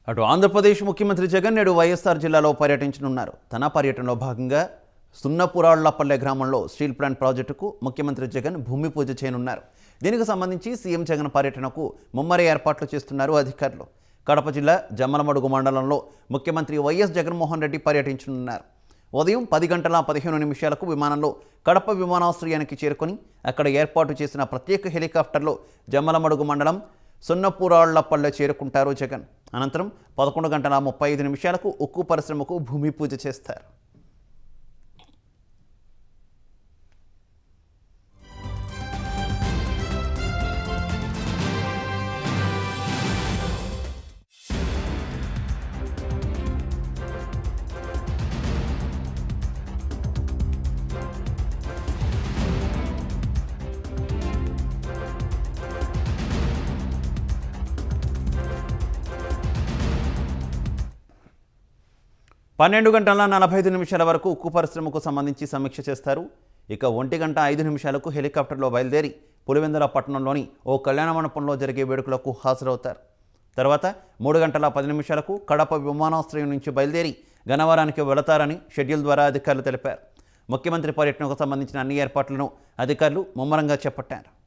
అటు ఆంధ్రప్రదేశ్ ముఖ్యమంత్రి జగన్ నేడు వైఎస్ఆర్ జిల్లాలో పర్యటించనున్నారు తన పర్యటనలో భాగంగా సున్నపురాళ్లపల్లె గ్రామంలో స్టీల్ ప్లాంట్ ప్రాజెక్టుకు ముఖ్యమంత్రి జగన్ భూమి పూజ చేయనున్నారు దీనికి సంబంధించి సీఎం జగన్ పర్యటనకు ముమ్మరి ఏర్పాట్లు చేస్తున్నారు అధికారులు కడప జిల్లా జమ్మలమడుగు మండలంలో ముఖ్యమంత్రి వైఎస్ జగన్మోహన్ రెడ్డి పర్యటించనున్నారు ఉదయం పది గంటల పదిహేను నిమిషాలకు విమానంలో కడప విమానాశ్రయానికి చేరుకొని అక్కడ ఏర్పాటు చేసిన ప్రత్యేక హెలికాప్టర్లో జమ్మలమడుగు మండలం సున్నపూరాళ్లపల్లె చేరుకుంటారు జగన్ అనంతరం పదకొండు గంటల ముప్పై ఐదు నిమిషాలకు ఉక్కు పరిశ్రమకు భూమి పూజ చేస్తారు పన్నెండు గంటల నలభై ఐదు నిమిషాల వరకు ఉక్కు పరిశ్రమకు సంబంధించి సమీక్ష చేస్తారు ఇక ఒంటి గంట ఐదు నిమిషాలకు హెలికాప్టర్లో బయలుదేరి పులివెందుల పట్టణంలోని ఓ కళ్యాణ మండపంలో జరిగే వేడుకలకు హాజరవుతారు తర్వాత మూడు గంటల పది నిమిషాలకు కడప విమానాశ్రయం నుంచి బయలుదేరి గన్నవరానికి వెళతారని షెడ్యూల్ ద్వారా అధికారులు తెలిపారు ముఖ్యమంత్రి పర్యటనకు సంబంధించిన అన్ని ఏర్పాట్లను అధికారులు ముమ్మరంగా చేపట్టారు